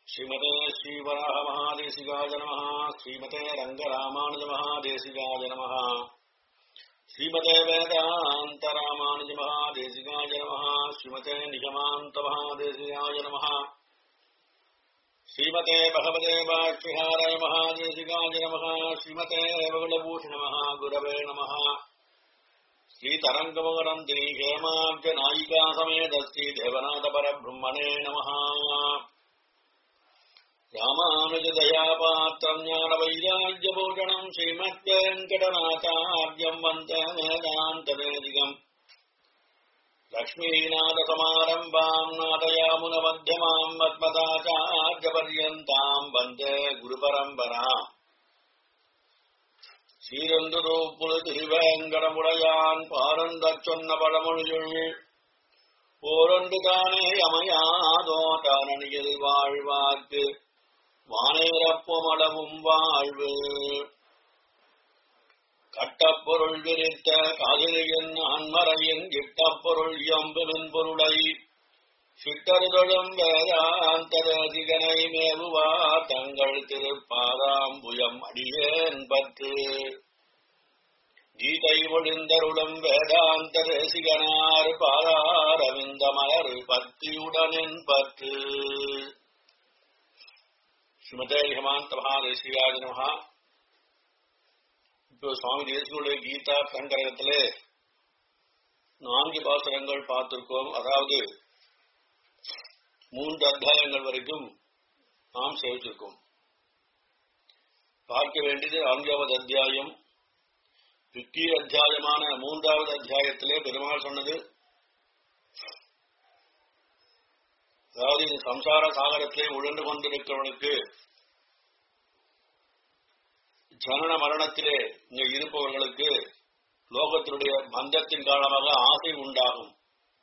श्रीमते श्रीवराह महादेशिकाय नमः श्रीमते रङ्गरामानुज महादेशिकाय नमः श्रीमते वेदान्त रामानुज महादेशिकाय नमः श्रीमते निगमान्त महादेशिकाय नमः श्रीमते भगवते वाक्यहाराय महादेशिकाय नमः श्रीमते बगुलभूषण महागुरवे नमः श्रीतरङ्गमगरन्तिनी हेमाब्ज नायिका समेत श्रीदेवनाथपरब्रह्मणे नमः रामानुजदयापात्रम् ज्ञानवैराग्यभूषणम् श्रीमद्वेङ्कटनाथार्यम् वन्दे वेदान्तवेदिकम् लक्ष्मीनाथसमारम्भाम् नादयामुनमध्यमाम् मद्मदाचार्यपर्यन्ताम् वन्दे गुरुपरम्पराम् சீரந்துரு புது திருவேங்கடமுடையான் பாரந்தச் சொன்ன பழமொழியுள் ஓரொன்று தானே அமையாதோ தானணியில் வாழ்வார்க்கு வானேரப்பமளவும் வாழ்வு கட்டப்பொருள் விரித்த காதலியின் அன்மறையின் கிட்டப்பொருள் எம்பெருன் பொருளை சிட்டருதொழும் வேதாந்தரசிகனை மேவுவார் தங்கள் திருப்பாதாம்புயம் அடியேன் பற்று கீதை ஒழிந்தருளும் வேதாந்த ரசிகனார் பாராரவிந்த மலர் பக்தியுடனின் பற்று ஸ்ரீமதே ஹிமாந்த மகாதேசியாஜ நமகா இப்போ சுவாமி தேசிகளுடைய கீதா சங்கரகத்திலே நான்கு பாசுரங்கள் பார்த்திருக்கோம் அதாவது மூன்று அத்தியாயங்கள் வரைக்கும் நாம் சேவிச்சிருக்கோம் பார்க்க வேண்டியது நான்காவது அத்தியாயம் துக்கிய அத்தியாயமான மூன்றாவது அத்தியாயத்திலே பெருமாள் சொன்னது அதாவது இந்த சம்சார சாகரத்திலே உழந்து கொண்டிருக்கிறவனுக்கு ஜனன மரணத்திலே இங்க இருப்பவர்களுக்கு லோகத்தினுடைய பந்தத்தின் காரணமாக ஆசை உண்டாகும்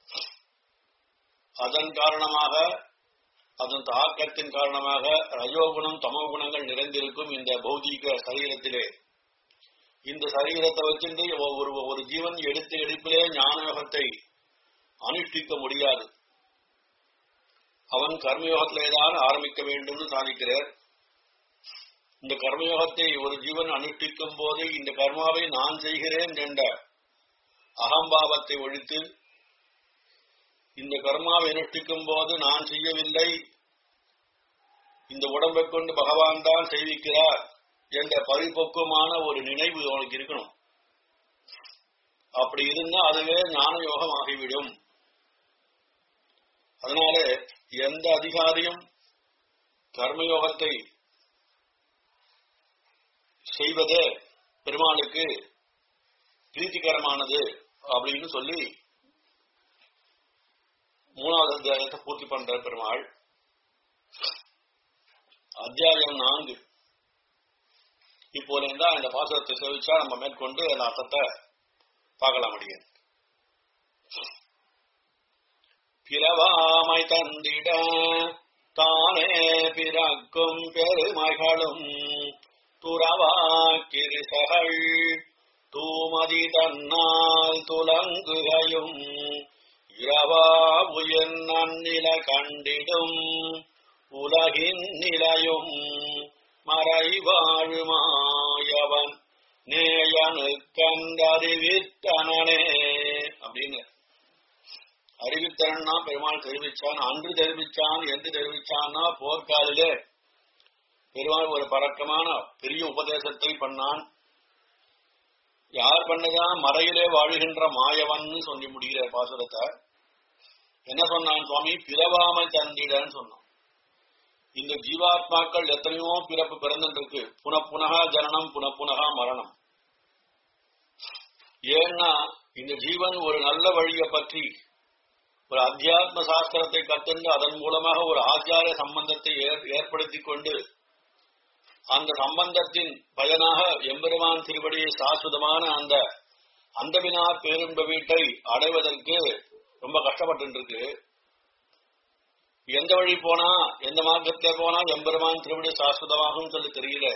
அதன் காரணமாக அதன் தாக்கத்தின் காரணமாக ரஜோகுணம் தமோ குணங்கள் நிறைந்திருக்கும் இந்த பௌதீக சரீரத்திலே இந்த சரீரத்தை வச்சிருந்து ஒரு ஒரு ஜீவன் எடுத்த எடுப்பிலே ஞானயோகத்தை அனுஷ்டிக்க முடியாது அவன் கர்மயோகத்திலே தான் ஆரம்பிக்க வேண்டும் சாதிக்கிறார் இந்த கர்மயோகத்தை ஒரு ஜீவன் அனுஷ்டிக்கும் போது இந்த கர்மாவை நான் செய்கிறேன் என்ற அகம்பாவத்தை ஒழித்து இந்த கர்மாவை அனுஷ்டிக்கும் போது நான் செய்யவில்லை இந்த உடம்பை கொண்டு பகவான் தான் செய்விக்கிறார் என்ற பரிபக்குவமான ஒரு நினைவு அவனுக்கு இருக்கணும் அப்படி இருந்தா அதுவே ஞான யோகம் ஆகிவிடும் அதனால எந்த அதிகாரியும் கர்மயோகத்தை செய்வதே பெருமாளுக்கு பிரீத்திகரமானது அப்படின்னு சொல்லி மூணாவது அத்தியாயத்தை பூர்த்தி பண்ற பெருமாள் அத்தியாயம் நான்கு இப்போ இருந்தா இந்த பாசகத்தை சேவிச்சா நம்ம மேற்கொண்டு அந்த அர்த்தத்தை பார்க்கலாம் முடியும் பிறவாமை தந்திட தானே பிறக்கும் பெருமைகளும் துறவாக்கிரிசகள் தூமதி தன்னால் துலங்குகையும் இரவா உயர் நன்னில கண்டிடும் உலகின் நிலையும் மறைவாழுமாயவன் நேயனு கண்டறிவித்தனே அப்படின்னு அறிவித்தனா பெருமாள் தெரிவிச்சான் அன்று தெரிவிச்சான் என்று தெரிவிச்சான்னா போர்க்காலிலே பெருமாள் ஒரு பறக்கமான பெரிய உபதேசத்தை பண்ணான் யார் பண்ணதான் மறையிலே வாழுகின்ற மாயவன் சொல்லி முடிகிற பாசுரத்தை என்ன சொன்னான் சுவாமி பிறவாமை தந்திடன்னு சொன்னான் இந்த ஜீவாத்மாக்கள் எத்தனையோ பிறப்பு பிறந்துருக்கு புனப்புனகா ஜனனம் புனப்புனகா மரணம் ஏன்னா இந்த ஜீவன் ஒரு நல்ல வழியை பற்றி ஒரு அத்தியாத்ம சாஸ்திரத்தை கத்துண்டு அதன் மூலமாக ஒரு ஆச்சார சம்பந்தத்தை ஏற்படுத்திக் கொண்டு அந்த சம்பந்தத்தின் பயனாக எம்பெருமான் திருவடியை சாஸ்வதமான அந்த அந்தவினா பேரும்ப வீட்டை அடைவதற்கு ரொம்ப கஷ்டப்பட்டு இருக்கு எந்த வழி போனா எந்த மார்க்கத்திலே போனா எம்பெருமான் திருவடி சாஸ்வதமாகும் சொல்லி தெரியல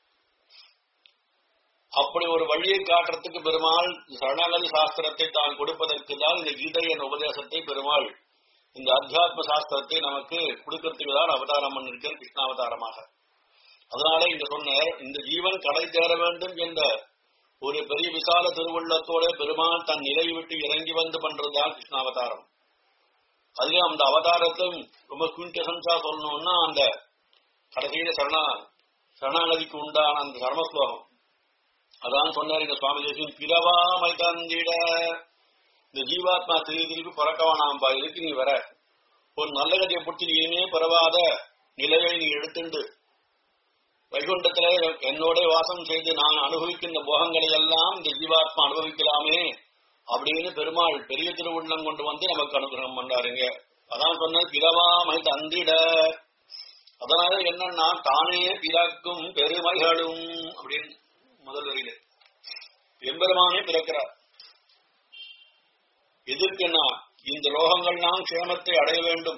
அப்படி ஒரு வழியை காட்டுறதுக்கு பெருமாள் சரணாகதி சாஸ்திரத்தை தான் கொடுப்பதற்கு தான் இந்த கீதை என்ற உபதேசத்தை பெருமாள் இந்த அத்தியாத்ம சாஸ்திரத்தை நமக்கு கொடுக்கறதுக்கு தான் அவதாரம் பண்ணிருக்கார் கிருஷ்ணாவதாரமாக அதனால இங்க சொன்னார் இந்த ஜீவன் கடை தேர வேண்டும் என்ற ஒரு பெரிய விசால திருவுள்ளத்தோட பெருமாள் தன் நிலை விட்டு இறங்கி வந்து பண்றதுதான் கிருஷ்ணாவதாரம் அதுலயும் அந்த அவதாரத்தையும் ரொம்ப குயின்டெசன்ஸா சொல்லணும்னா அந்த கடைசியில சரணா சரணாகதிக்கு உண்டான அந்த சர்மஸ்லோகம் அதான் சொன்னார் இங்க சுவாமி தேசியம் பிறவாமை தந்திட இந்த ஜீவாத்மா திருப்பி திருப்பி பிறக்க வேணாம்பா இதுக்கு நீ வர ஒரு நல்ல கதையை பிடிச்சி நீ இனிமே பிறவாத நிலையை நீ எடுத்துண்டு வைகுண்டத்துல என்னோட வாசம் செய்து நான் அனுபவிக்கின்ற போகங்களை எல்லாம் இந்த ஜீவாத்மா அனுபவிக்கலாமே அப்படின்னு பெருமாள் பெரிய திருவுள்ளம் கொண்டு வந்து நமக்கு அனுகிரகம் பண்ணாருங்க அதான் சொன்ன பிறவாமை தந்திட அதனால என்னன்னா தானே பிறக்கும் பெருமைகளும் அப்படின்னு முதல் வரியில எம்பெருமானே பிறக்கிறார் எதற்குன்னா இந்த லோகங்கள்லாம் க்ஷேமத்தை அடைய வேண்டும்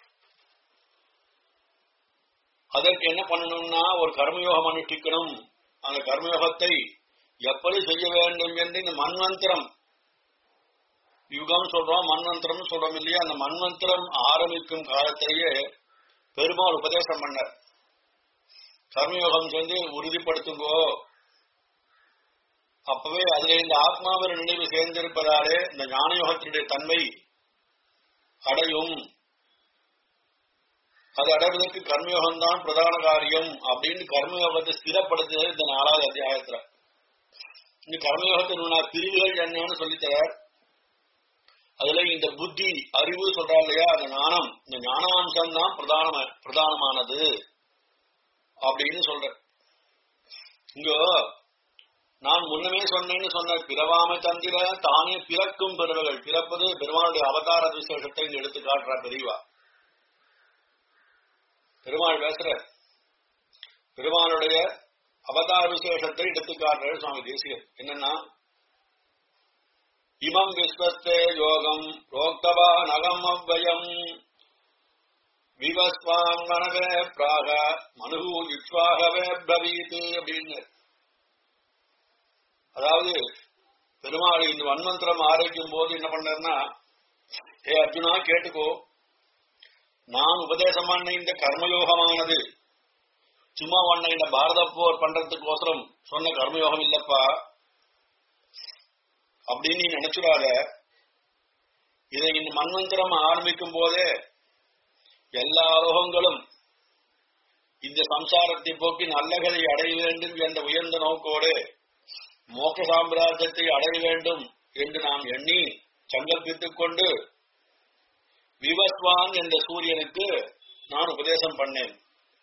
அதற்கு என்ன பண்ணணும்னா ஒரு கர்மயோகம் அனுஷ்டிக்கணும் அந்த கர்மயோகத்தை எப்படி செய்ய வேண்டும் என்று இந்த மன்வந்திரம் யுகம் சொல்றோம் மன்வந்திரம் சொல்றோம் இல்லையா அந்த மன்வந்திரம் ஆரம்பிக்கும் காலத்திலேயே பெருமாள் உபதேசம் பண்ணார் கர்மயோகம் செஞ்சு உறுதிப்படுத்துங்கோ அப்பவே அதுல இந்த ஆத்மாவின் நினைவு சேர்ந்திருப்பதாலே இந்த ஞானயோகத்தினுடைய தன்மை அடையும் அது அடைவதற்கு கர்மயோகம் தான் பிரதான காரியம் அப்படின்னு கர்மயோகத்தை ஸ்திரப்படுத்துறது இந்த நாலாவது அத்தியாயத்துல இந்த கர்மயோகத்தினுடைய பிரிவுகள் என்னன்னு சொல்லித்தரார் அதுல இந்த புத்தி அறிவு சொல்றா இல்லையா அந்த ஞானம் இந்த ஞானாம்சம் தான் பிரதான பிரதானமானது அப்படின்னு சொல்ற இங்க நான் முன்னமே சொன்னேன்னு சொன்ன பிறவாமை தந்திர தானே பிறக்கும் பிறவுகள் பிறப்பது பெருமாளுடைய அவதார விசேஷத்தை இங்க எடுத்து காட்டுற பெரியவா பெருமாள் பேசுற பெருமாளுடைய அவதார விசேஷத்தை எடுத்து காட்டுற சுவாமி தேசிகர் என்னன்னா இமம் விஸ்வஸ்தே யோகம் ரோக்தவா நகம் அவ்வயம் விவஸ்வான் மனவே பிராக மனுகு இக்ஷ்வாகவே பிரவீது அப்படின்னு அதாவது பெருமாள் இந்த வன்மந்திரம் ஆரோக்கியம் போது என்ன பண்ணார்னா ஏ அர்ஜுனா கேட்டுக்கோ நான் உபதேசம் பண்ண இந்த கர்மயோகமானது சும்மா ஒன்ன இந்த பாரத போர் பண்றதுக்கோசரம் சொன்ன கர்மயோகம் இல்லப்பா அப்படின்னு நீ நினைச்சுடாத இதை இந்த மன்வந்திரம் ஆரம்பிக்கும் போதே எல்லா லோகங்களும் இந்த சம்சாரத்தை போக்கி நல்லகளை அடைய வேண்டும் என்ற உயர்ந்த நோக்கோடு மோட்ச சாம்ராஜ்யத்தை அடைய வேண்டும் என்று நாம் எண்ணி சங்கல்பித்துக் கொண்டு விவஸ்வான் என்ற சூரியனுக்கு நான் உபதேசம் பண்ணேன்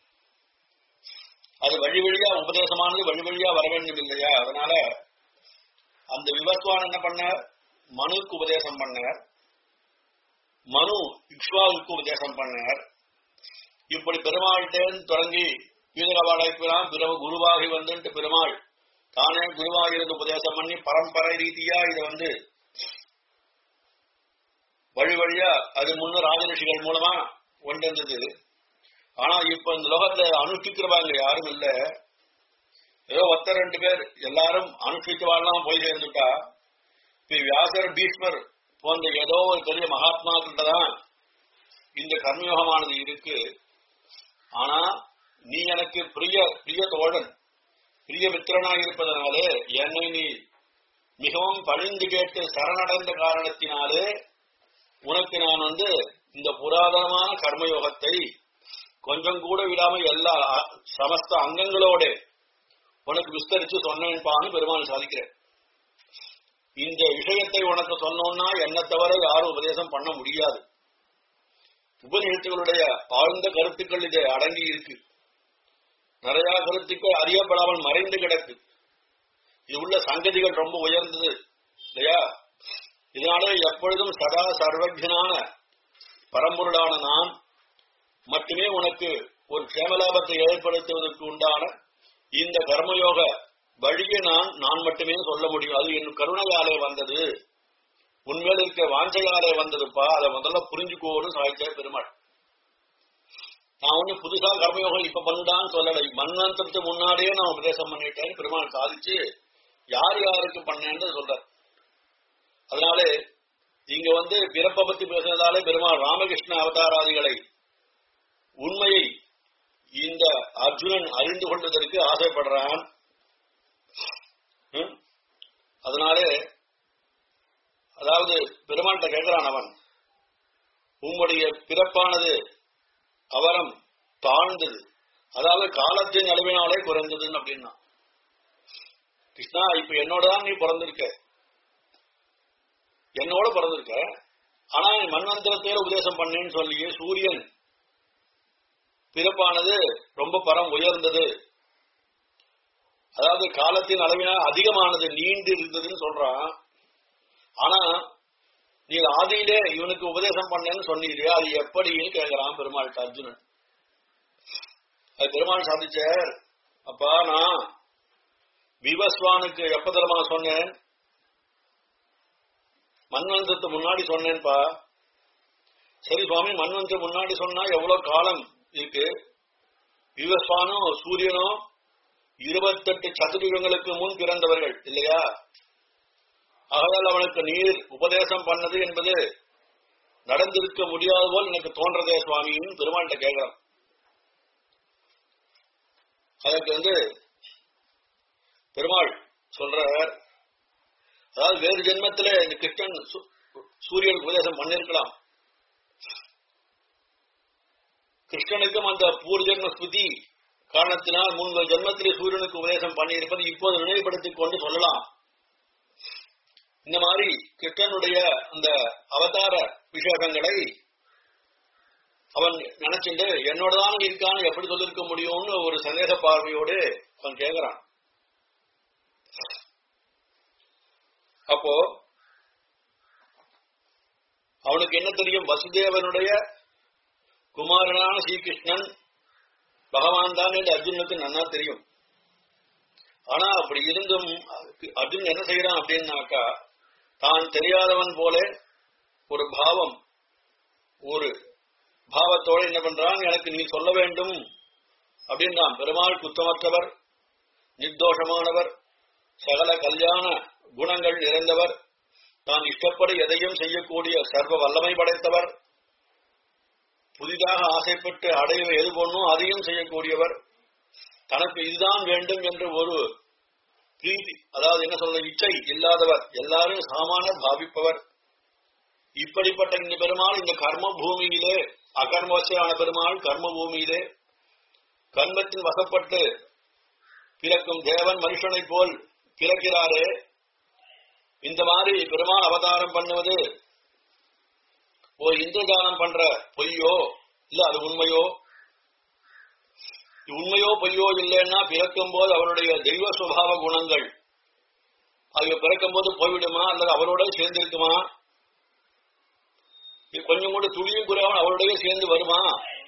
அது வழி வழியா உபதேசமானது வழி வழியா வர வேண்டும் இல்லையா அதனால அந்த விவஸ்வான் என்ன பண்ணார் மனுக்கு உபதேசம் பண்ணார் மனு இக்ஷ்வாவுக்கு உபதேசம் பண்ணார் இப்படி பெருமாள்கிட்டேன்னு தொடங்கி வீரவாழைக்குலாம் பிறகு குருவாகி வந்துட்டு பெருமாள் தானே குருவாக இருந்து உபதேசம் பண்ணி பரம்பரை ரீதியா இதை வந்து வழி வழியா அது முன்ன ராஜரிஷிகள் மூலமா கொண்டு வந்தது ஆனா இப்ப இந்த லோகத்துல அனுஷ்டிக்கிறவாங்க யாரும் இல்ல ஏதோ ஒத்த ரெண்டு பேர் எல்லாரும் அனுஷ்டித்து வாழலாம் போய் சேர்ந்துட்டா இப்ப வியாசர் பீஷ்மர் போன்ற ஏதோ ஒரு பெரிய மகாத்மாக்கிட்ட தான் இந்த கர்மயோகமானது இருக்கு ஆனா நீ எனக்கு பிரிய பிரிய தோழன் பிரிய மித்திரனாக இருப்பதனாலே என்னை நீ மிகவும் பணிந்து கேட்டு சரணடைந்த காரணத்தினாலே உனக்கு நான் வந்து இந்த புராதனமான கர்மயோகத்தை கொஞ்சம் கூட விடாம எல்லா சமஸ்த அங்கங்களோட உனக்கு விஸ்தரிச்சு சொன்னேன்பான்னு பெருமாள் சாதிக்கிறேன் இந்த விஷயத்தை உனக்கு சொன்னோம்னா என்ன தவிர யாரும் உபதேசம் பண்ண முடியாது உபநிஷத்துகளுடைய ஆழ்ந்த கருத்துக்கள் இது அடங்கி இருக்கு நிறைய கருத்துக்கள் அறியப்படாமல் மறைந்து கிடக்கு இது உள்ள சங்கதிகள் ரொம்ப உயர்ந்தது இல்லையா இதனாலே எப்பொழுதும் சதா சர்வஜனான பரம்பொருளான நான் மட்டுமே உனக்கு ஒரு கேமலாபத்தை ஏற்படுத்துவதற்கு உண்டான இந்த கர்மயோக வழியை நான் நான் மட்டுமே சொல்ல முடியும் அது என் கருணையாலே வந்தது உண்மையில இருக்க வாஞ்சையாலே வந்ததுப்பா அதை முதல்ல புரிஞ்சுக்கோன்னு சாய்ச்சே பெருமாள் நான் ஒண்ணு புதுசா கர்மயோகம் இப்ப பண்ணுடான்னு சொல்லலை மன்வந்தத்துக்கு முன்னாடியே நான் உபதேசம் பண்ணிட்டேன்னு பெருமாள் சாதிச்சு யார் யாருக்கு பண்ணேன்னு சொல்றார் அதனாலே இங்க வந்து பிறப்பை பத்தி பேசுறதாலே பெருமாள் ராமகிருஷ்ண அவதாராதிகளை உண்மையை இந்த அர்ஜுனன் அறிந்து கொள்வதற்கு ஆசைப்படுறான் ம்? அதனாலே அதாவது பெருமான்கிட்ட கேட்கிறான் அவன் உம்முடைய பிறப்பானது அவரம் தாழ்ந்தது அதாவது காலத்தின் அளவினாலே குறைந்ததுன்னு அப்படின்னா கிருஷ்ணா இப்ப என்னோட தான் நீ பிறந்திருக்க என்னோட பிறந்திருக்க ஆனா நீ மன்வந்திரத்தையே உபதேசம் பண்ணேன்னு சொல்லியே சூரியன் பிறப்பானது ரொம்ப பரம் உயர்ந்தது அதாவது காலத்தின் அளவினால் அதிகமானது நீண்டு இருந்ததுன்னு சொல்றான் ஆனா நீ ஆதியிலே இவனுக்கு உபதேசம் பண்ணேன்னு சொன்னீங்க அது எப்படின்னு கேட்கிறான் பெருமாள் அர்ஜுனன் அது பெருமாள் சாதிச்சார் அப்பா நான் விவஸ்வானுக்கு எப்ப தரமா சொன்னேன் மன்வந்தத்துக்கு முன்னாடி சொன்னேன்பா சரி சுவாமி மன்வந்தத்துக்கு முன்னாடி சொன்னா எவ்வளவு காலம் இருக்கு விவஸ்வானும் சூரியனும் இருபத்தெட்டு சதுரங்களுக்கு முன் பிறந்தவர்கள் இல்லையா ஆகையால் அவனுக்கு நீர் உபதேசம் பண்ணது என்பது நடந்திருக்க முடியாத போல் எனக்கு தோன்றதே சுவாமின்னு பெருமாள்கிட்ட கேட்கிறான் அதற்கு வந்து பெருமாள் சொல்றார் அதாவது வேறு ஜென்மத்திலே இந்த கிருஷ்ணன் சூ- சூரியன் உபதேசம் பண்ணிருக்கலாம் கிருஷ்ணனுக்கும் அந்த பூர்வஜன்ம ஸ்மிருதி காரணத்தினால் முன்பு ஜென்மத்திலே சூரியனுக்கு உபதேசம் பண்ணியிருப்பது இப்போது நினைவுபடுத்திக் கொண்டு சொல்லலாம் இந்த மாதிரி கிருஷ்ணனுடைய அந்த அவதார விசேஷங்களை அவன் நினைச்சுட்டு என்னோட தானே இருக்கான்னு எப்படி சொல்லிருக்க முடியும்னு ஒரு சந்தேக பார்வையோடு அவன் கேட்கிறான் அப்போ அவனுக்கு என்ன தெரியும் வசுதேவனுடைய குமாரனான ஸ்ரீகிருஷ்ணன் பகவான் தான் என்று அர்ஜுனுக்கு நன்னா தெரியும் ஆனா அப்படி இருந்தும் அர்ஜுன் என்ன செய்யறான் அப்படின்னாக்கா தான் தெரியாதவன் போல ஒரு பாவம் ஒரு பாவத்தோட என்ன பண்றான் எனக்கு நீ சொல்ல வேண்டும் அப்படின்றான் பெருமாள் குத்தமற்றவர் நிர்தோஷமானவர் சகல கல்யாண குணங்கள் நிறைந்தவர் தான் இஷ்டப்படி எதையும் செய்யக்கூடிய சர்வ வல்லமை படைத்தவர் புதிதாக ஆசைப்பட்டு அடைய எது பொண்ணும் அதையும் செய்யக்கூடியவர் தனக்கு இதுதான் வேண்டும் என்று ஒரு பிரீதி அதாவது என்ன சொல்ற இச்சை இல்லாதவர் எல்லாரும் சாமான பாவிப்பவர் இப்படிப்பட்ட இந்த பெருமாள் இந்த கர்ம பூமியிலே அகர்மவசியான பெருமாள் கர்ம பூமியிலே கர்மத்தின் வசப்பட்டு பிறக்கும் தேவன் மனுஷனைப் போல் பிறக்கிறாரே இந்த மாதிரி பெருமாள் அவதாரம் பண்ணுவது ஓ இந்திரதானம் பண்ற பொய்யோ இல்ல அது உண்மையோ உண்மையோ பொய்யோ இல்லைன்னா பிறக்கும் போது அவருடைய தெய்வ சுபாவ குணங்கள் அது பிறக்கும் போது போய்விடுமா அல்லது அவரோட சேர்ந்து இருக்குமா இது கொஞ்சம் கூட துளியும் குறையாமல் அவருடைய சேர்ந்து வருமா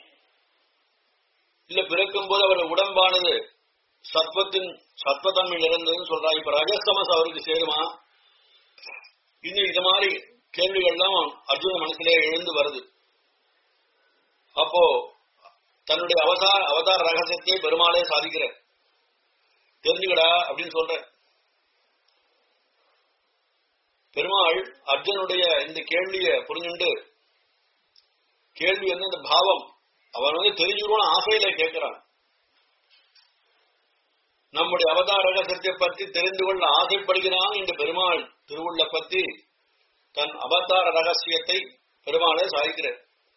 இல்ல பிறக்கும் போது அவர் உடம்பானது சத்வத்தின் சத்வத்தன்மை நிறைந்ததுன்னு சொல்றா இப்ப ரஜஸ்தமஸ் அவருக்கு சேருமா இன்னும் இது மாதிரி கேள்விகள்லாம் அர்ஜுன மனசுலே எழுந்து வருது அப்போ தன்னுடைய அவதார அவதார ரகசியத்தை பெருமாளே சாதிக்கிற தெரிஞ்சுக்கடா அப்படின்னு சொல்ற பெருமாள் அர்ஜுனுடைய இந்த கேள்விய புரிஞ்சுண்டு கேள்வி வந்து இந்த பாவம் அவன் வந்து தெரிஞ்சுக்கணும்னு ஆசையில கேட்கிறான் நம்முடைய அவதார ரகசியத்தை பற்றி தெரிந்து கொள்ள ஆசைப்படுகிறான் இந்த பெருமாள் திருவுள்ள பத்தி தன் அவதார ரகசியத்தை பெருமாளே சாதிக்கிறார்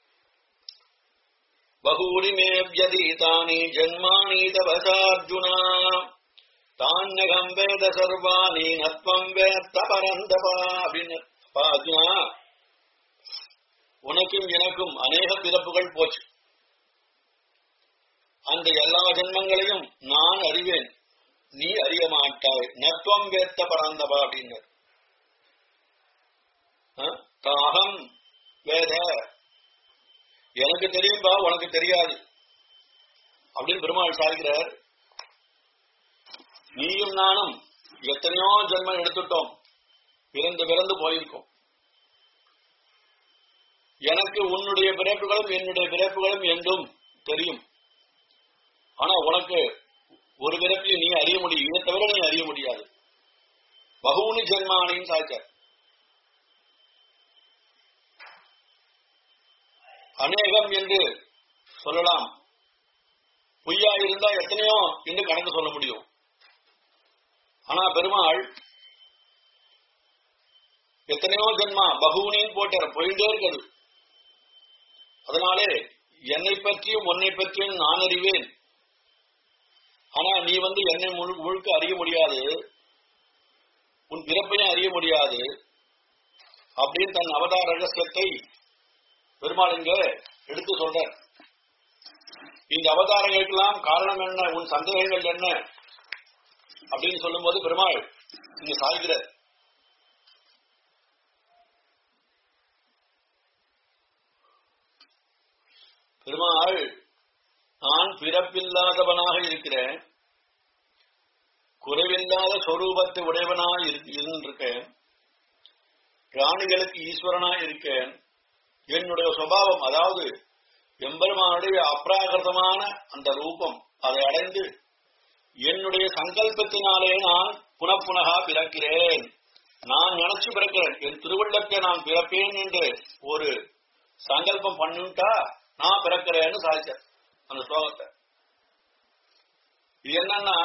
பகூனி மே வியதீதானி ஜன்மானி தவசார்ஜுனா தான்யகம் வேத சர்வாணி நத்வம் வேத்த பரந்தபா அப்படின்னு அப்பா அர்ஜுனா உனக்கும் எனக்கும் அநேக பிறப்புகள் போச்சு அந்த எல்லா ஜென்மங்களையும் நான் அறிவேன் நீ அறிய மாட்டாய் நத்வம் வேத்த பராந்தபா அப்படின்னு தாகம் வேத எனக்கு தெரியும்பா உனக்கு தெரியாது அப்படின்னு பெருமாள் சாதிக்கிறார் நீயும் நானும் எத்தனையோ ஜென்மம் எடுத்துட்டோம் பிறந்து பிறந்து போயிருக்கோம் எனக்கு உன்னுடைய பிறப்புகளும் என்னுடைய பிறப்புகளும் என்றும் தெரியும் ஆனா உனக்கு ஒரு பிறப்பையும் நீ அறிய முடியும் இதை தவிர நீ அறிய முடியாது பகுனி ஜென்மானின்னு சாய்ச்சார் அநேகம் என்று சொல்லலாம் பொய்யா இருந்தா எத்தனையோ என்று கணக்கு சொல்ல முடியும் ஆனா பெருமாள் எத்தனையோ ஜென்மா பகுனின்னு போட்டார் போயிட்டே இருக்குது அதனாலே என்னை பற்றியும் உன்னை பற்றியும் நான் அறிவேன் ஆனா நீ வந்து என்னை முழு முழுக்க அறிய முடியாது உன் பிறப்பையும் அறிய முடியாது அப்படின்னு தன் அவதார ரகசியத்தை பெருமாள் இங்க எடுத்து சொல்றார் இந்த அவதாரங்களுக்கெல்லாம் காரணம் என்ன உன் சந்தேகங்கள் என்ன அப்படின்னு சொல்லும்போது பெருமாள் இங்க சாய்கிறார் பெருமாள் நான் பிறப்பில்லாதவனாக இருக்கிறேன் குறைவில்லாத சொரூபத்தை உடையவனாக இருந்திருக்கேன் பிராணிகளுக்கு ஈஸ்வரனா இருக்கேன் என்னுடைய சுபாவம் அதாவது எம்பெருமானுடைய அப்ராகிருதமான அந்த ரூபம் அதை அடைந்து என்னுடைய சங்கல்பத்தினாலே நான் புனப்புனகா பிறக்கிறேன் நான் நினைச்சு பிறக்கிறேன் என் திருவள்ளத்தை நான் பிறப்பேன் என்று ஒரு சங்கல்பம் பண்ணிட்டா நான் பிறக்கிறேன்னு சாதிச்சேன் அந்த ஸ்லோகத்தை இது என்னன்னா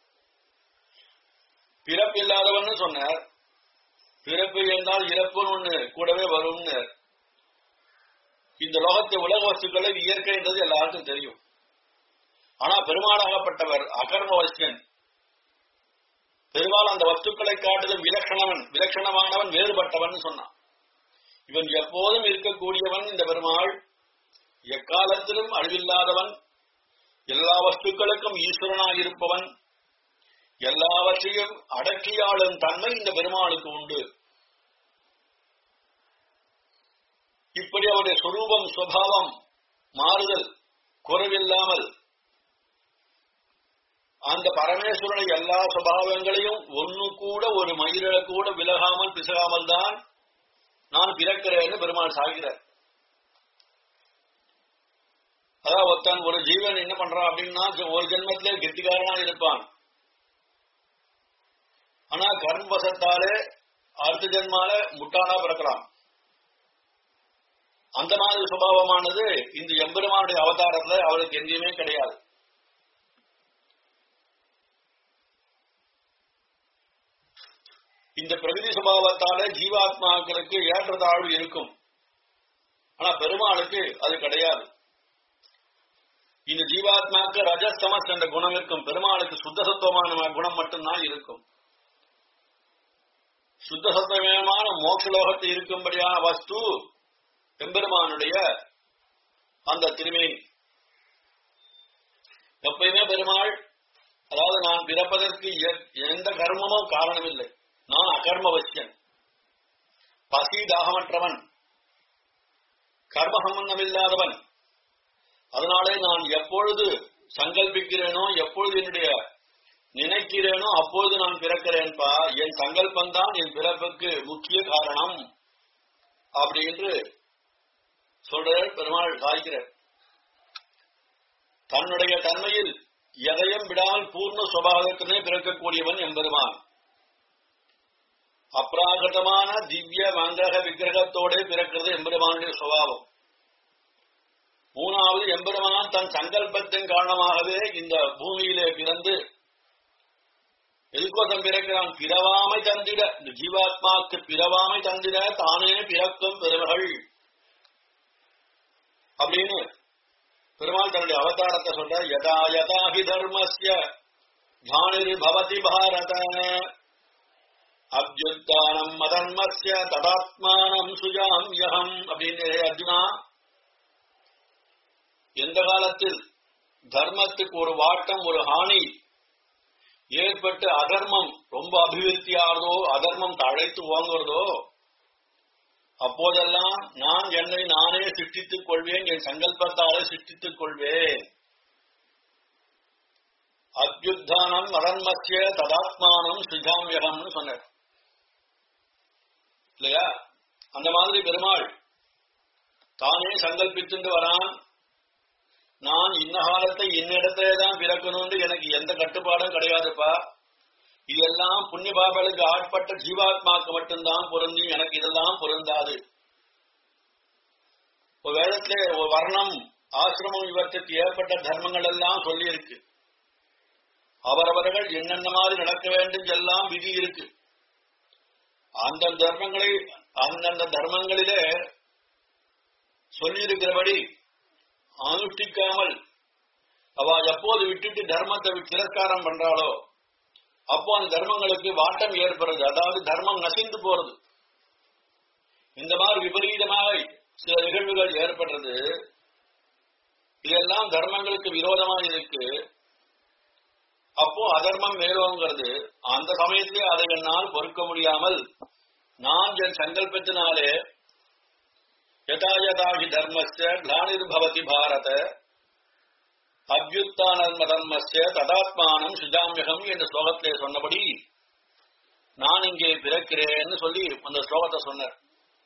பிறப்பு இல்லாதவன்னு சொன்னார் பிறப்பு என்றால் இறப்புன்னு ஒண்ணு கூடவே வரும்னு இந்த லோகத்தை உலக வஸ்துக்களை இயற்கை என்றது எல்லாருக்கும் தெரியும் ஆனா பெருமாளாகப்பட்டவர் அகர்ம வசியன் பெருமாள் அந்த வஸ்துக்களை காட்டிலும் விலட்சணவன் விலட்சணமானவன் வேறுபட்டவன் சொன்னான் இவன் எப்போதும் இருக்கக்கூடியவன் இந்த பெருமாள் எக்காலத்திலும் அழிவில்லாதவன் எல்லா வஸ்துக்களுக்கும் ஈஸ்வரனாக இருப்பவன் எல்லாவற்றையும் அடக்கியாளும் தன்மை இந்த பெருமாளுக்கு உண்டு இப்படி அவருடைய சொரூபம் சுவாவம் மாறுதல் குறைவில்லாமல் அந்த பரமேஸ்வரனை எல்லா சுபாவங்களையும் ஒன்னு கூட ஒரு மயிரிழ கூட விலகாமல் பிசகாமல் தான் நான் பிறக்கிறேன்னு பெருமாள் சாகிறார் அதான் ஒருத்தன் ஒரு ஜீவன் என்ன பண்றான் அப்படின்னா ஒரு ஜென்மத்திலே கெட்டிக்காரனா இருப்பான் ஆனா கர்மவசத்தாலே அடுத்த ஜென்மால முட்டாளா பிறக்கலாம் அந்த மாதிரி சுபாவமானது இந்த எம்பெருமானுடைய அவதாரத்துல அவருக்கு எங்கேயுமே கிடையாது இந்த பிரகிருதி சுபாவத்தாலே ஜீவாத்மாக்களுக்கு ஏற்றத்தாழ்வு இருக்கும் ஆனா பெருமாளுக்கு அது கிடையாது இந்த ஜீவாத்மாக்கு ரஜஸ்தமஸ் என்ற குணம் இருக்கும் பெருமாளுக்கு சுத்தசத்துவமான குணம் மட்டும்தான் இருக்கும் சுத்தசத்துவமான மோட்சலோகத்தில் இருக்கும்படியான வஸ்து எம்பெருமானுடைய அந்த திருமேனி எப்பயுமே பெருமாள் அதாவது நான் பிறப்பதற்கு எந்த கர்மமும் காரணமில்லை நான் அகர்மவசியன் பசி தாகமற்றவன் கர்ம சம்பந்தமில்லாதவன் அதனாலே நான் எப்பொழுது சங்கல்பிக்கிறேனோ எப்பொழுது என்னுடைய நினைக்கிறேனோ அப்பொழுது நான் பிறக்கிறேன்பா என் சங்கல்பம் தான் என் பிறப்புக்கு முக்கிய காரணம் அப்படி என்று சொல்றார் பெருமாள் சாய்கிறார் தன்னுடைய தன்மையில் எதையும் விடாமல் பூர்ண சுபாவத்தினே பிறக்கக்கூடியவன் எம்பெருமான் அப்ராகிருதமான திவ்ய மங்கக விக்கிரகத்தோட பிறக்கிறது எம்பெருமானுடைய சுபாவம் மூணாவது எம்பெருமான் தன் சங்கல்பத்தின் காரணமாகவே இந்த பூமியிலே பிறந்து எதுக்கோசம் பிறக்கிறான் பிறவாமை தந்திட இந்த ஜீவாத்மாக்கு பிறவாமை தந்திட தானே பிறக்கும் பெருமகள் அப்படின்னு பெருமாள் தன்னுடைய அவதாரத்தை சொல்ற யதா யதா ஹி தர்மஸ்ய ஜானிர் பவதி பாரத அப்யுத்தானம் மதன்மஸ்ய ததாத்மானம் சுஜாம்யகம் அப்படின்னு அர்ஜுனா எந்த காலத்தில் தர்மத்துக்கு ஒரு வாட்டம் ஒரு ஹானி ஏற்பட்டு அதர்மம் ரொம்ப அபிவிருத்தி ஆகிறதோ அதர்மம் தழைத்து ஓங்குறதோ அப்போதெல்லாம் நான் என்னை நானே சிருஷ்டித்துக் கொள்வேன் என் சங்கல்பத்தாலே சிருஷ்டித்துக் கொள்வேன் அத்யுத்தானம் மரண்மத்திய ததாத்மானம் சுஜாமியகம்னு சொன்னார் இல்லையா அந்த மாதிரி பெருமாள் தானே சங்கல்பித்துண்டு வரான் நான் இன்ன காலத்தை இன்னிடத்திலே தான் பிறக்கணும்னு எனக்கு எந்த கட்டுப்பாடும் கிடையாதுப்பா இதெல்லாம் புண்ணிய பாபலுக்கு ஆட்பட்ட ஜீவாத்மாக்கு மட்டும்தான் பொருந்தி எனக்கு இதெல்லாம் பொருந்தாது ஒரு வேதத்திலே ஒரு வர்ணம் ஆசிரமம் இவற்றுக்கு ஏற்பட்ட தர்மங்கள் எல்லாம் சொல்லி இருக்கு அவரவர்கள் என்னென்ன மாதிரி நடக்க வேண்டும் எல்லாம் விதி இருக்கு அந்த தர்மங்களை அந்தந்த தர்மங்களிலே சொல்லியிருக்கிறபடி அனுஷ்டிக்காமல் அவ எப்போது விட்டுட்டு தர்மத்தை திரஸ்காரம் பண்றாளோ அப்போ அந்த தர்மங்களுக்கு வாட்டம் ஏற்படுறது அதாவது தர்மம் நசிந்து போறது இந்த மாதிரி விபரீதமாக சில நிகழ்வுகள் ஏற்படுறது இதெல்லாம் தர்மங்களுக்கு விரோதமா இருக்கு அப்போ அதர்மம் மேலோங்கிறது அந்த சமயத்திலே அதை என்னால் பொறுக்க முடியாமல் நான் என் சங்கல்பத்தினாலே யதா யதாகி தர்மஸ்ய கிளானிர்பவதி பாரத அபியுத்தானர்ம தர்மஸ்ய ததாத்மானம் சுஜாமியகம் என்ற ஸ்லோகத்திலே சொன்னபடி நான் இங்கே பிறக்கிறேன்னு சொல்லி அந்த ஸ்லோகத்தை சொன்னார்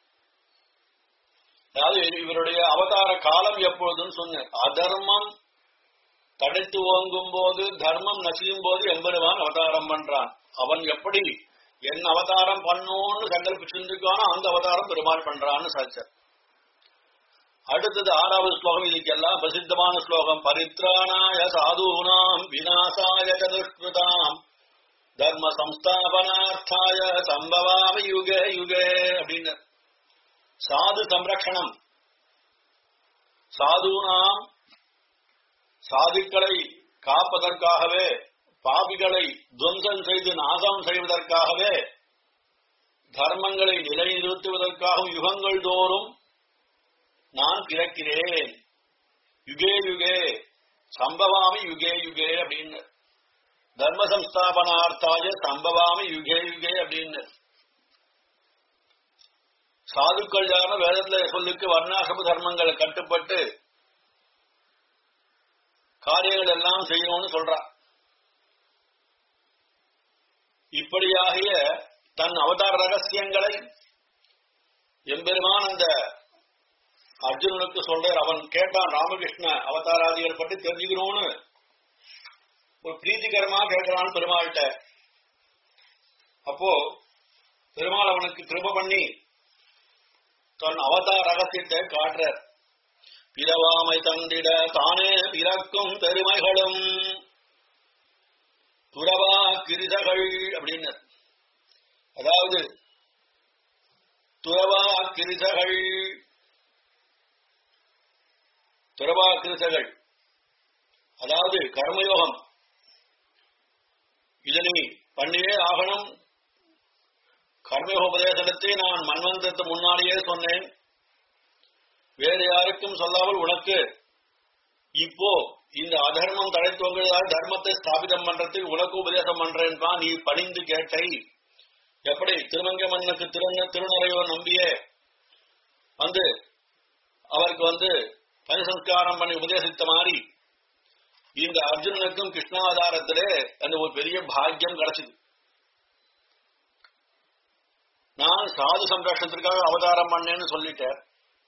அதாவது இவருடைய அவதார காலம் எப்பொழுதுன்னு சொன்னார் அதர்மம் தடுத்து ஓங்கும் போது தர்மம் நசியும் போது எம்பெருமான் அவதாரம் பண்றான் அவன் எப்படி என் அவதாரம் பண்ணோன்னு சங்கல்பிச்சிருக்கானோ அந்த அவதாரம் பெருமாள் பண்றான்னு சாச்சார் அடுத்தது ஆறாவது ஸ்லோகம் இதுக்கெல்லாம் பிரசித்தமான ஸ்லோகம் பரித்ராணாய சாதுனாம் விநாசாய சதுஷ்கிருதாம் தர்ம சம்ஸ்தாபனார்த்தாய சம்பவாமி யுகே யுகே அப்படின்னு சாது சம்ரக்ஷணம் சாதுனாம் சாதுக்களை காப்பதற்காகவே பாபிகளை துவம்சம் செய்து நாசம் செய்வதற்காகவே தர்மங்களை நிலைநிறுத்துவதற்காகவும் யுகங்கள் தோறும் நான் பிறக்கிறேன் யுகே யுகே சம்பவாமி யுகே யுகே அப்படின்னு தர்ம சம்ஸ்தாபனார்த்தாய சம்பவாமி யுகே யுகே அப்படின்னு சாதுக்கள் யார வேதத்துல சொல்லுக்கு வர்ணாசிரம தர்மங்களை கட்டுப்பட்டு காரியங்கள் எல்லாம் செய்யணும்னு சொல்றா இப்படியாகிய தன் அவதார ரகசியங்களை எம்பெருமான் அந்த அர்ஜுனனுக்கு சொல்றார் அவன் கேட்டான் ராமகிருஷ்ண அவதாராதிகள் பற்றி தெரிஞ்சுக்கணும்னு ஒரு பிரீத்திகரமா கேட்கிறான் பெருமாள்கிட்ட அப்போ பெருமாள் அவனுக்கு கிருப பண்ணி தன் அவதார ரகசியத்தை காட்டுறார் பிறவாமை தந்திட தானே பிறக்கும் பெருமைகளும் துறவா கிரிதகள் அப்படின்னு அதாவது துறவா கிரிதகள் துறவா கிருதகள் அதாவது கர்மயோகம் இதனை பண்ணியே ஆகணும் கர்மயோக உபதேசத்தை நான் மன்வந்தத்து முன்னாடியே சொன்னேன் வேறு யாருக்கும் சொல்லாமல் உனக்கு இப்போ இந்த அதர்மம் தடைத்துவங்களால் தர்மத்தை ஸ்தாபிதம் பண்றதுக்கு உனக்கு உபதேசம் பண்றேன்பா நீ பணிந்து கேட்டை எப்படி திருமங்க மன்னனுக்கு திருந திருநறையோர் நம்பியே வந்து அவருக்கு வந்து பரிசம்ஸ்காரம் பண்ணி உபதேசித்த மாதிரி இந்த அர்ஜுனனுக்கும் கிருஷ்ணாவதாரத்திலே அந்த ஒரு பெரிய பாக்கியம் கிடைச்சது நான் சாது சம்ரட்சணத்திற்காக அவதாரம் பண்ணேன்னு சொல்லிட்டேன்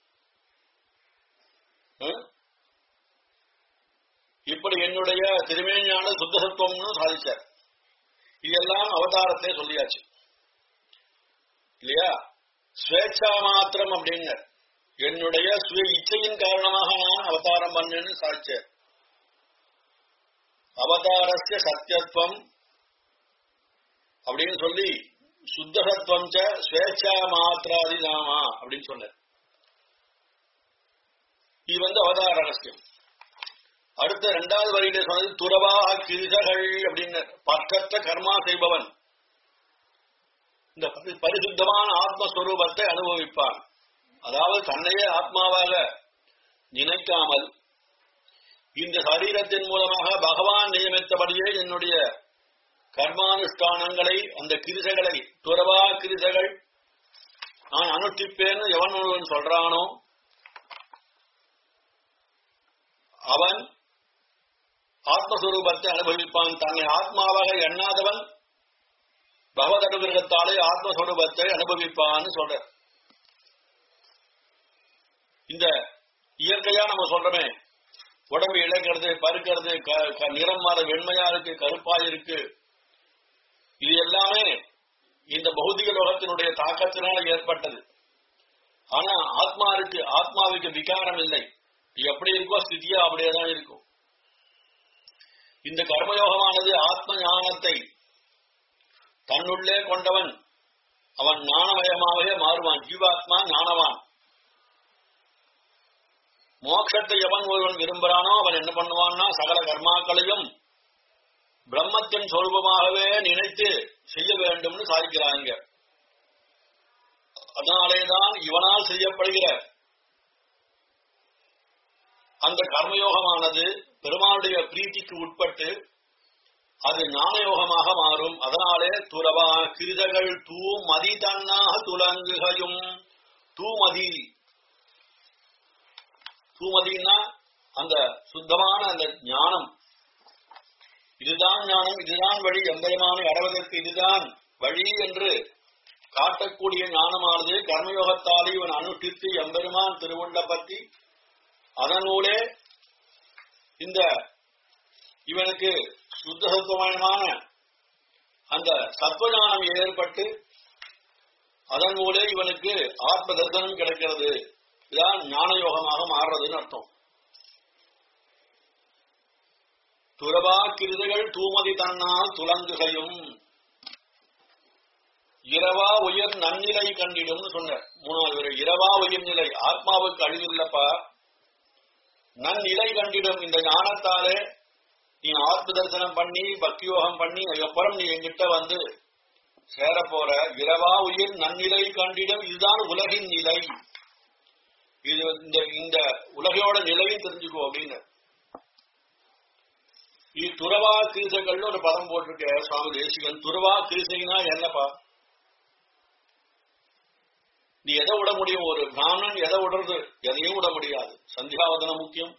இப்படி என்னுடைய திருமேஞான சுத்தசத்துவம்னு சாதிச்சார் இதெல்லாம் அவதாரத்தை சொல்லியாச்சு இல்லையா ஸ்வேச்சா மாத்திரம் அப்படின்னு என்னுடைய சுய இச்சையின் காரணமாக நான் அவதாரம் பண்ணேன்னு சாதிச்சேன் அவதாரஸ்ய சத்தியத்துவம் அப்படின்னு சொல்லி சுத்தசத்துவம் ஸ்வேச்சா மாத்திராதி நாமா அப்படின்னு சொன்னார் இது வந்து அவதார ரகசியம் அடுத்த இரண்டாவது வரியில சொன்னது துறவா கிரிசகள் அப்படின்னு பற்றற்ற கர்மா செய்பவன் இந்த பரிசுத்தமான ஆத்மஸ்வரூபத்தை அனுபவிப்பான் அதாவது தன்னையே ஆத்மாவாக நினைக்காமல் இந்த சரீரத்தின் மூலமாக பகவான் நியமித்தபடியே என்னுடைய கர்மானுஷ்டானங்களை அந்த கிரிசைகளை துறவா கிரிசைகள் நான் அனுஷ்டிப்பேன்னு எவன் ஒருவன் சொல்றானோ அவன் ஆத்மஸ்வரூபத்தை அனுபவிப்பான் தன்னை ஆத்மாவாக எண்ணாதவன் பகவத் அனுகிரகத்தாலே ஆத்மஸ்வரூபத்தை அனுபவிப்பான்னு சொல்ற இந்த இயற்கையா நம்ம சொல்றோமே உடம்பு இழக்கிறது பருக்கிறது நிறம் மாற வெண்மையா இருக்கு கருப்பா இருக்கு இது எல்லாமே இந்த பௌதிக லோகத்தினுடைய தாக்கத்தினால் ஏற்பட்டது ஆனா ஆத்மா இருக்கு ஆத்மாவுக்கு விகாரம் இல்லை எப்படி இருக்கோ ஸ்திதியா அப்படியே தான் இருக்கும் இந்த கர்மயோகமானது ஆத்ம ஞானத்தை தன்னுள்ளே கொண்டவன் அவன் ஞானமயமாகவே மாறுவான் ஜீவாத்மா ஞானவான் மோட்சத்தை எவன் ஒருவன் விரும்புகிறானோ அவன் என்ன பண்ணுவான்னா சகல கர்மாக்களையும் பிரம்மத்தின் சொரூபமாகவே நினைத்து செய்ய வேண்டும்னு சாதிக்கிறாங்க அதனாலேதான் இவனால் செய்யப்படுகிற அந்த கர்மயோகமானது பெருமாளுடைய பிரீத்திக்கு உட்பட்டு அது ஞானயோகமாக மாறும் அதனாலே துறவா கிருதகள் தூ மதி தன்னாக துலங்குகையும் தூமதி தூமதினா அந்த சுத்தமான அந்த ஞானம் இதுதான் ஞானம் இதுதான் வழி எம்பெருமானை அடைவதற்கு இதுதான் வழி என்று காட்டக்கூடிய ஞானமானது கர்மயோகத்தாலே இவன் அனுஷ்டித்து எம்பெருமான் திருவுள்ள பற்றி அதனூலே இந்த இவனுக்கு சுத்த சத்துவமயமான அந்த சத்வஞானம் ஏற்பட்டு அதன் மூலே இவனுக்கு ஆத்ம தர்சனம் கிடைக்கிறது இதான் ஞான யோகமாக மாறுறதுன்னு அர்த்தம் துறவா கிருதைகள் தூமதி தன்னால் துலங்குகையும் இரவா உயர் நன்னிலை கண்டிடும்னு சொன்னார் மூணாவது வரை இரவா உயர் நிலை ஆத்மாவுக்கு அழிவில்லப்பா நன்னிலை கண்டிடும் இந்த ஞானத்தாலே நீ ஆத்ம தரிசனம் பண்ணி பக்தி யோகம் பண்ணி அதுக்கப்புறம் நீ என்கிட்ட வந்து சேர போற இரவா உயிர் நன்னிலை கண்டிடும் இதுதான் உலகின் நிலை இது இந்த இந்த உலகையோட நிலையை தெரிஞ்சுக்கோ அப்படின்னு இது துறவா கிருசைகள்னு ஒரு பதம் போட்டிருக்க சுவாமி தேசிகன் துறவா கிருசைனா என்னப்பா நீ எதை விட முடியும் ஒரு பிராமணன் எதை விடுறது எதையும் விட முடியாது சந்தியாவதனம் முக்கியம்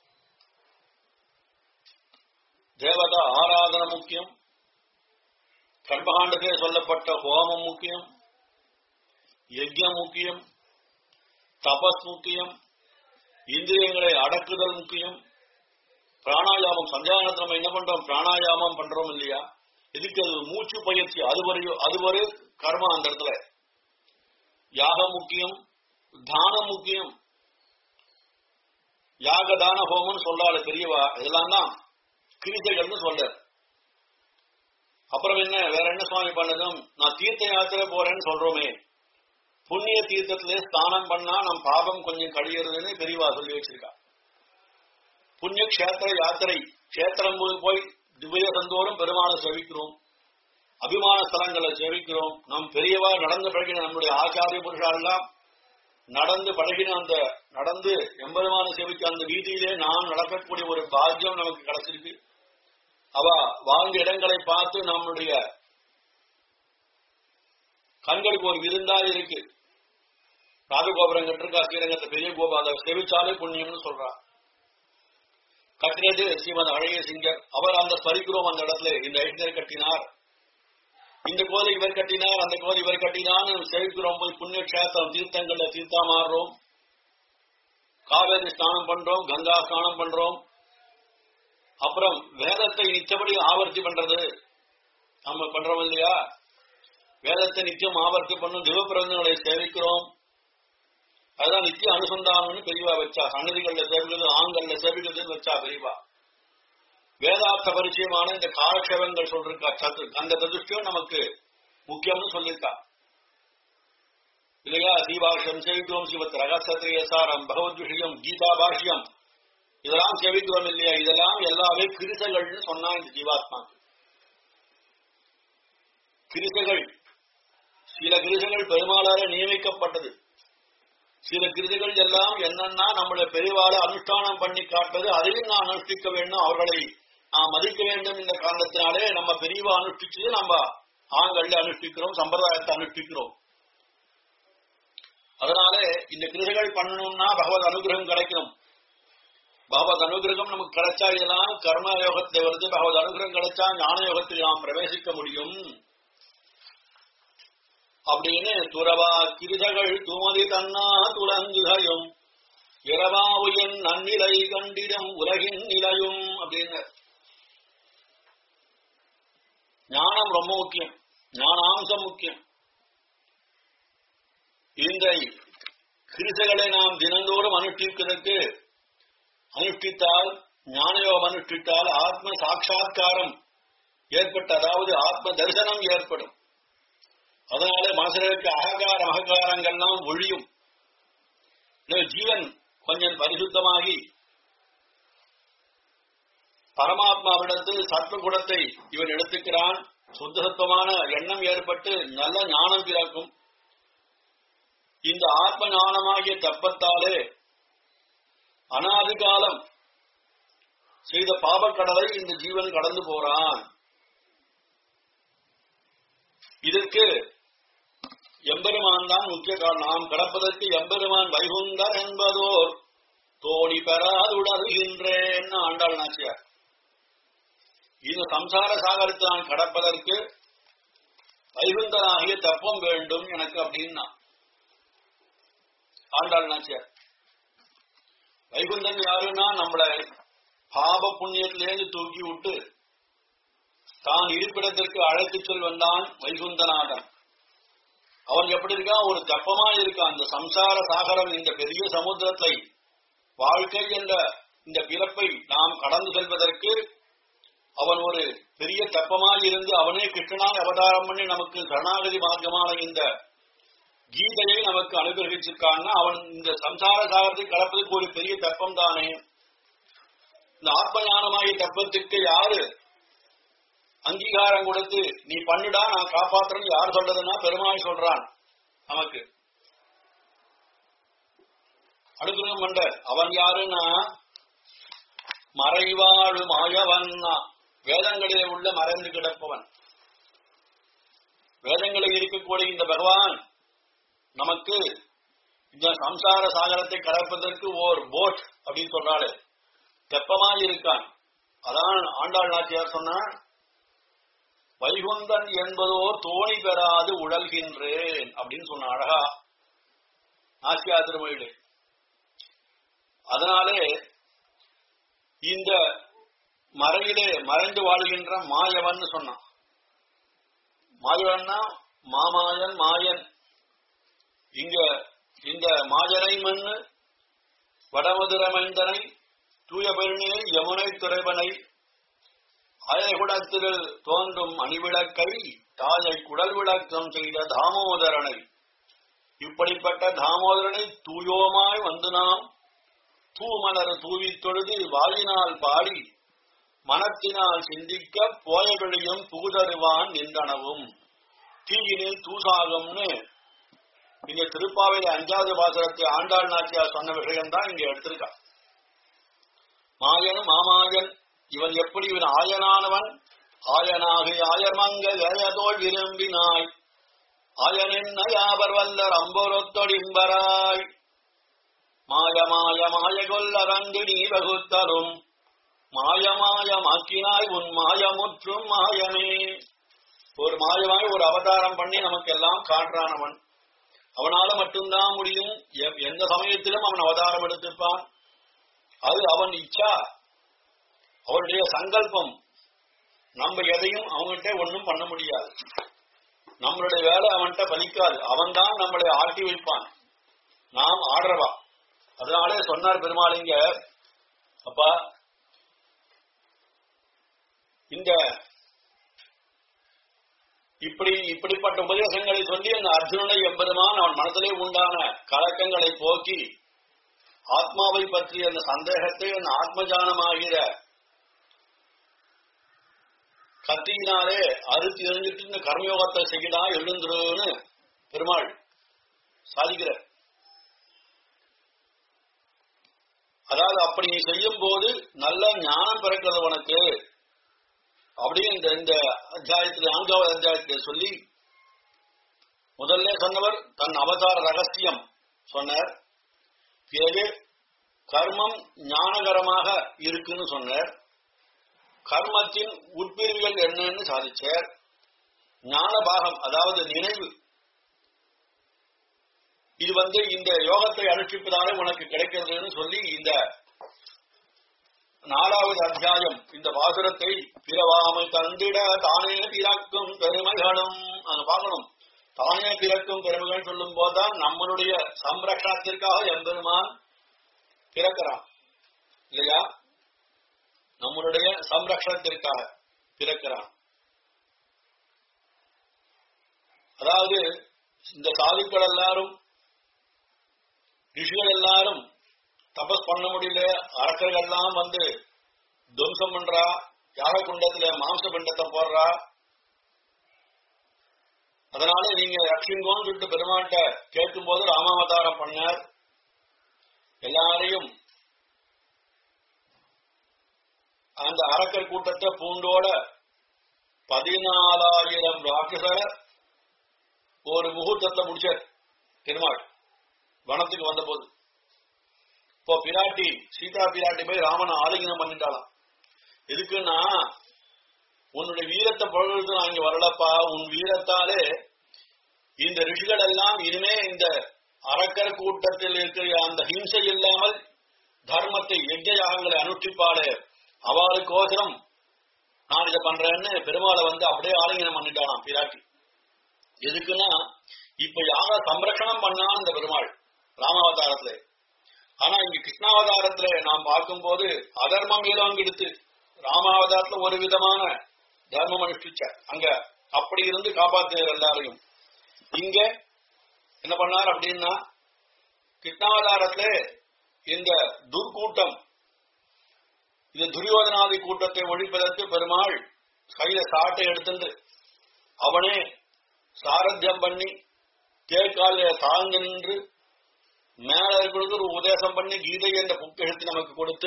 தேவதா ஆராதனை முக்கியம் கர்மகாண்டத்திலே சொல்லப்பட்ட ஹோமம் முக்கியம் யஜ்யம் முக்கியம் தபஸ் முக்கியம் இந்திரியங்களை அடக்குதல் முக்கியம் பிராணாயாமம் சந்தியானத்தில் நம்ம என்ன பண்றோம் பிராணாயாமம் பண்றோம் இல்லையா இதுக்கு அது மூச்சு பயிற்சி அது ஒரு அது ஒரு கர்மா அந்த இடத்துல யாகம் முக்கியம் தானம் முக்கியம் யாக தான ஹோமம்னு சொல்லாது பெரியவா இதெல்லாம் தான் கிரிசைகள்னு சொல்ற அப்புறம் என்ன வேற என்ன சுவாமி பண்ணதும் நான் தீர்த்த யாத்திரை போறேன்னு சொல்றோமே புண்ணிய தீர்த்தத்திலே ஸ்நானம் பண்ணா நம் பாபம் கொஞ்சம் கழியறதுன்னு பெரியவா சொல்லி வச்சிருக்கா புண்ணிய கஷேத்திர யாத்திரை கஷேத்திரம் போய் திவ்ய சந்தோறும் பெருமாளை செவிக்கிறோம் அபிமான ஸ்தலங்களை சேவிக்கிறோம் நம் பெரியவா நடந்து பழகின நம்முடைய ஆச்சாரிய புருஷாலாம் நடந்து பழகின அந்த நடந்து எம்பெருமான சேவிக்க அந்த வீதியிலே நாம் நடக்கக்கூடிய ஒரு பாக்கியம் நமக்கு கிடைச்சிருக்கு அவ வாழ்ந்த இடங்களை பார்த்து நம்முடைய கண்களுக்கு ஒரு விருந்தா இருக்கு ராஜகோபுரம் கட்டிருக்கா ஸ்ரீரங்கத்தை பெரிய கோபுரம் அதை செவிச்சாலே புண்ணியம்னு சொல்றா கட்டினது ஸ்ரீமத் அழகிய சிங்கர் அவர் அந்த ஸ்மரிக்கிறோம் அந்த இடத்துல இந்த ஐஸ்வர் கட்டினார் இந்த கோதை இவர் கட்டினார் அந்த கோதை இவர் கட்டினான்னு சேவிக்கிறோம் போய் புண்ணிய கஷேத்திரம் தீர்த்தங்கள்ல தீர்த்தா மாறுறோம் காவேரி ஸ்நானம் பண்றோம் கங்கா ஸ்நானம் பண்றோம் அப்புறம் வேதத்தை நிச்சயப்படி ஆவர்த்தி பண்றது நம்ம பண்றோம் இல்லையா வேதத்தை நித்தியம் ஆவர்த்தி பண்ணும் திவப்பிரந்தங்களை சேவிக்கிறோம் அதுதான் நித்திய அனுசந்தானம்னு பெரியவா வச்சா சன்னதிகள்ல சேவிக்கிறது ஆண்கள்ல சேவிக்கிறதுன்னு வச்சா பெரியவா வேதார்த்த பரிச்சயமான இந்த காலக்ஷேபங்கள் சொல்லிருக்கா சத்து அந்த சதுஷ்டியும் நமக்கு முக்கியம்னு சொல்லியிருக்கா இல்லையா தீபாஷ்யம் சேவிக்கிறோம் சிவத் ரகசத்திரியசாரம் பகவத் விஷயம் கீதா பாஷ்யம் இதெல்லாம் செவிக்கிறோம் இல்லையா இதெல்லாம் எல்லாமே கிருசைகள்னு சொன்னா இந்த ஜீவாத்மா கிருசைகள் சில கிருசைகள் பெருமாளால நியமிக்கப்பட்டது சில கிருதிகள் எல்லாம் என்னன்னா நம்முடைய பெரிவாளை அனுஷ்டானம் பண்ணி காட்டுறது அதையும் நான் அனுஷ்டிக்க வேண்டும் அவர்களை நாம் மதிக்க வேண்டும் என்ற காரணத்தினாலே நம்ம பெரியவா அனுஷ்டிச்சது நம்ம ஆண்கள்ல அனுஷ்டிக்கிறோம் சம்பிரதாயத்தை அனுஷ்டிக்கிறோம் அதனால இந்த கிருதிகள் பண்ணணும்னா பகவத் அனுகிரகம் கிடைக்கணும் பகவத் அனுகிரகம் நமக்கு கிடைச்சா இதெல்லாம் கர்ம யோகத்துல வருது பகவத் அனுகிரகம் கிடைச்சா ஞான யோகத்தில் நாம் பிரவேசிக்க முடியும் அப்படின்னு துறவா கிருதகள் துமதி தன்னா துலங்குகையும் இரவாவுயன் நன்னிலை கண்டிடம் உலகின் நிலையும் அப்படின்னு ஞானம் ரொம்ப முக்கியம் ஞானாம்சம் முக்கியம் இந்த கிருசைகளை நாம் தினந்தோறும் அனுஷ்டிப்பதற்கு அனுஷ்டித்தால் ஞானயோகம் அனுஷ்டித்தால் ஆத்ம சாட்சா்காரம் ஏற்பட்டு அதாவது ஆத்ம தரிசனம் ஏற்படும் அதனால மனசுல இருக்க அகங்காரம் அகங்காரங்கள்லாம் ஒழியும் இந்த ஜீவன் கொஞ்சம் பரிசுத்தமாகி பரமாத்மாவிடத்தில் சத்வ குணத்தை இவன் எடுத்துக்கிறான் சுத்தசத்துவமான எண்ணம் ஏற்பட்டு நல்ல ஞானம் பிறக்கும் இந்த ஆத்ம ஞானமாகிய தப்பத்தாலே அனாதி காலம் செய்த பாபக்கடலை இந்த ஜீவன் கடந்து போறான் இதற்கு எம்பெருமான் தான் முக்கிய காரணம் நாம் கடப்பதற்கு எம்பெருமான் வைகுந்தர் என்பதோர் தோணி பெறாதுடர்கின்றேன் ஆண்டாள் நாச்சியார் இந்த சம்சார சாகரத்தை நான் கடப்பதற்கு வைகுந்தனாகிய தப்பம் வேண்டும் எனக்கு அப்படின்னா ஆண்டாள் நாச்சியார் வைகுந்தன் யாருன்னா நம்மள பாப புண்ணியத்திலேருந்து தூக்கி விட்டு தான் இருப்பிடத்திற்கு அழைத்து செல்வந்தான் வைகுந்தநாதன் அவன் எப்படி இருக்கான் ஒரு தப்பமா இருக்கான் அந்த சம்சார சாகரம் இந்த பெரிய சமுத்திரத்தை வாழ்க்கை என்ற இந்த பிறப்பை நாம் கடந்து செல்வதற்கு அவன் ஒரு பெரிய தப்பமாய் இருந்து அவனே கிருஷ்ணனாய் அவதாரம் பண்ணி நமக்கு சரணாகதி மார்க்கமான இந்த கீதையை நமக்கு அனுகிரகிச்சிருக்கான்னா அவன் இந்த சம்சார சாகரத்தை கடப்பதற்கு ஒரு பெரிய தப்பம் தானே இந்த ஆத்ம ஞானமாகிய தப்பத்துக்கு யாரு அங்கீகாரம் கொடுத்து நீ பண்ணுடா நான் காப்பாத்துறேன்னு யார் சொல்றதுன்னா பெருமாள் சொல்றான் நமக்கு அடுத்து மண்ட அவன் யாருன்னா மறைவாழு மாயவன்னா வேதங்களிலே உள்ள மறைந்து கிடப்பவன் வேதங்களில் இருக்கக்கூடிய இந்த பகவான் நமக்கு இந்த சம்சார சாகரத்தை கடப்பதற்கு ஓர் போட் அப்படின்னு சொல்றாரு தெப்பமாய் இருக்கான் அதான் ஆண்டாள் நாச்சியார் சொன்ன வைகுந்தன் என்பதோ தோணி பெறாது உழல்கின்றேன் அப்படின்னு சொன்ன அழகா நாச்சியா திருமொழியிலே அதனாலே இந்த மறையிலே மறைந்து வாழ்கின்ற மாயவன் சொன்னான் மாயவன்னா மாமாயன் மாயன் இங்க இந்த மாஜனை மண்ணு வடமதுர மைந்தனை தூய பெருணியை யமுனை துறைவனை அயகுடத்தில் தோன்றும் அணிவிளக்கை தாயை குடல் விளக்கம் செய்த தாமோதரனை இப்படிப்பட்ட தாமோதரனை தூயோமாய் வந்து நாம் தூமலர் தூவித் தொழுது வாயினால் பாடி மனத்தினால் சிந்திக்க போய வெளியும் புகுதருவான் நின்றனவும் தீயினில் தூசாகும்னு இங்க திருப்பாவையில அஞ்சாவது பாசனத்தை ஆண்டாள் நாச்சியார் சொன்ன விஷயம் தான் இங்க எடுத்திருக்கா மாயன் மாமாயன் இவன் எப்படி இவன் ஆயனானவன் ஆயனாகி ஆயர்மங்க கயதோள் விரும்பினாய் ஆயனின் யாவர் வல்லர் அம்பொரொத்தொடிம்பராய் மாய மாய மாய கொல்லரங்கு நீ வகுத்தரும் மாயமாயமாக்கினாய் உன் மாயமுற்றும் மாயமே ஒரு மாயமாய் ஒரு அவதாரம் பண்ணி நமக்கு எல்லாம் காட்டுறானவன் அவனால மட்டும்தான் முடியும் எ- எந்த சமயத்திலும் அவன் அவதாரம் எடுத்திருப்பான் அது அவன் இச்சா அவனுடைய சங்கல்பம் நம்ம எதையும் அவன்கிட்ட ஒண்ணும் பண்ண முடியாது நம்மளுடைய வேலை அவன்கிட்ட பலிக்காது அவன் தான் நம்மளை ஆட்டி வைப்பான் நாம் ஆடுறவா அதனாலே சொன்னார் பெருமாளிங்க அப்பா இந்த இப்படி இப்படிப்பட்ட உபதேசங்களை சொல்லி அந்த அர்ஜுனனை எம்பெருமான் அவன் மனதிலே உண்டான கலக்கங்களை போக்கி ஆத்மாவை பற்றிய அந்த சந்தேகத்தை அந்த ஆத்மஜானமாகிற கத்தியினாலே அறுத்து எறிஞ்சிட்டு இந்த கர்மயோகத்தை செய்யடா எழுந்துருன்னு பெருமாள் சாதிக்கிறார் அதாவது அப்படி நீ செய்யும் போது நல்ல ஞானம் பிறக்கிறது உனக்கு அப்படியே இந்த இந்த அத்தியாயத்தில் நான்காவது அத்தியாயத்தில் சொல்லி முதல்ல சொன்னவர் தன் அவதார ரகசியம் சொன்னார் பிறகு கர்மம் ஞானகரமாக இருக்குன்னு சொன்னார் கர்மத்தின் உட்பிரிவுகள் என்னன்னு சாதிச்சார் ஞான பாகம் அதாவது நினைவு இது வந்து இந்த யோகத்தை அனுஷ்டிப்பதாலே உனக்கு கிடைக்கிறதுன்னு சொல்லி இந்த நாலாவது அத்தியாயம் இந்த பாசுரத்தை பிறவாமை தந்திட தானே பிறக்கும் பெருமைகளும் அதை பார்க்கணும் தானே பிறக்கும் பெருமைகள் சொல்லும் போதுதான் நம்மளுடைய சம்ரக்ஷணத்திற்காக எம்பெருமான் பிறக்கிறான் இல்லையா நம்மளுடைய சம்ரக்ஷணத்திற்காக பிறக்கிறான் அதாவது இந்த சாதுக்கள் எல்லாரும் ரிஷிகள் எல்லாரும் தபஸ் பண்ண முடியல அரக்கர்கள் எல்லாம் வந்து துவம்சம் பண்றா யாக குண்டத்துல மாம்ச பிண்டத்தை போடுறா அதனால நீங்க ரட்சிங்கோன்னு சொல்லிட்டு பெருமாட்ட கேட்கும் போது ராமாவதாரம் பண்ணார் எல்லாரையும் அந்த அரக்கர் கூட்டத்தை பூண்டோட பதினாலாயிரம் ராட்சசரை ஒரு முகூர்த்தத்தை முடிச்சார் பெருமாள் வனத்துக்கு வந்த போது இப்போ பிராட்டி சீதா பிராட்டி போய் ராமனை ஆலிங்கனம் பண்ணிட்டாளாம் எதுக்குன்னா உன்னுடைய வீரத்தை புகழ்ந்து நான் இங்க வரலப்பா உன் வீரத்தாலே இந்த ரிஷிகள் எல்லாம் இனிமே இந்த அரக்கர் கூட்டத்தில் இருக்கிற அந்த ஹிம்சை இல்லாமல் தர்மத்தை யஜ்ஞ யாகங்களை அனுஷ்டிப்பாளே அவளுக்கோசரம் நான் இதை பண்றேன்னு பெருமாளை வந்து அப்படியே ஆலிங்கனம் பண்ணிட்டானாம் பிராட்டி எதுக்குன்னா இப்ப யாக சம்ரட்சணம் பண்ணா இந்த பெருமாள் ராமாவதாரத்துல ஆனா இங்க கிருஷ்ணாவதாரத்துல நாம் பார்க்கும்போது அதர்மம் ஏதோ அங்க எடுத்து ராமாவதாரத்துல ஒரு விதமான தர்மம் அனுஷ்டிச்ச அங்க அப்படி இருந்து காப்பாத்தினார் எல்லாரையும் இங்க என்ன பண்ணார் அப்படின்னா கிருஷ்ணாவதாரத்துல இந்த துர்கூட்டம் இந்த துரியோதனாதி கூட்டத்தை ஒழிப்பதற்கு பெருமாள் கையில சாட்டை எடுத்துட்டு அவனே சாரத்தியம் பண்ணி தேர்கால தாழ்ந்து நின்று மேல இருக்கிறது ஒரு உபதேசம் பண்ணி கீதை என்ற புக்கெழுத்து நமக்கு கொடுத்து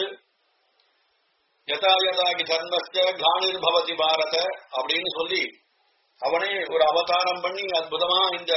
யதா யதாகி தர்மஸ்த கானிர் பவதி பாரத அப்படின்னு சொல்லி அவனே ஒரு அவதாரம் பண்ணி அற்புதமா இந்த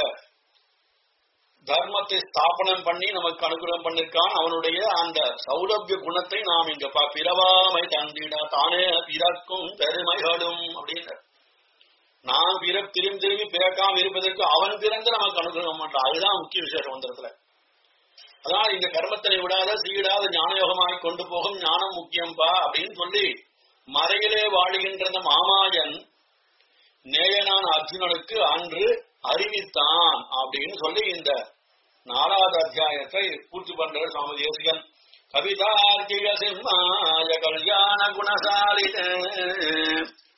தர்மத்தை ஸ்தாபனம் பண்ணி நமக்கு அனுகிரகம் பண்ணிருக்கான் அவனுடைய அந்த சௌலபிய குணத்தை நாம் இங்க பா பிறவாமை தந்திட தானே பிறக்கும் பெருமைகளும் அப்படின்னு நான் பிற திரும்பி திரும்பி பிறக்காம இருப்பதற்கு அவன் பிறந்து நமக்கு அனுகிரகம் பண்றான் அதுதான் முக்கிய விசேஷம் மந்திரத்துல அதனால இந்த கர்மத்தினை விடாத சீடாத ஞானயோகமாய் கொண்டு போகும் ஞானம் முக்கியம்பா அப்படின்னு சொல்லி மறையிலே வாழுகின்ற மாமாயன் நேயனான அர்ஜுனனுக்கு அன்று அறிவித்தான் அப்படின்னு சொல்லி இந்த நாலாவது அத்தியாயத்தை பூர்த்தி பண்ற சுவாமி தேசிகன் கவிதார்க்கிக சிம்மாய கல்யாண குணசாலினே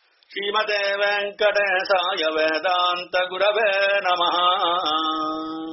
ஸ்ரீமதே வெங்கடேசாய வேதாந்த குரவே நமஹ